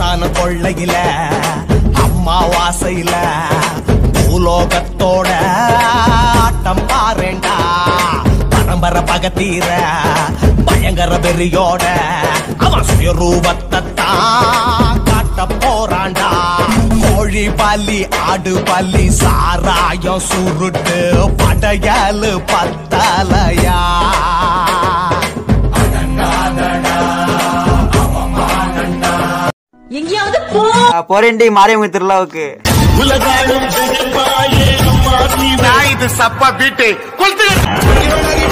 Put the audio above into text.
ஆசான கொள்ளையில அம்மாவாசையில பூலோகத்தோட ஆட்டம் பாருண்டா பரம்பரை பகத்தீர பயங்கர வெறியோட அவன் சுயரூபத்தை தான் காட்ட போறான்டா கோழி பலி ஆடு பலி சாராயம் சுருட்டு படையலு பத்தலையா எங்கேயாவது போ போறேன்டி மாரியம்மன் திருவிழாவுக்கு நான் இது சப்பா பீட்டு கொளுத்து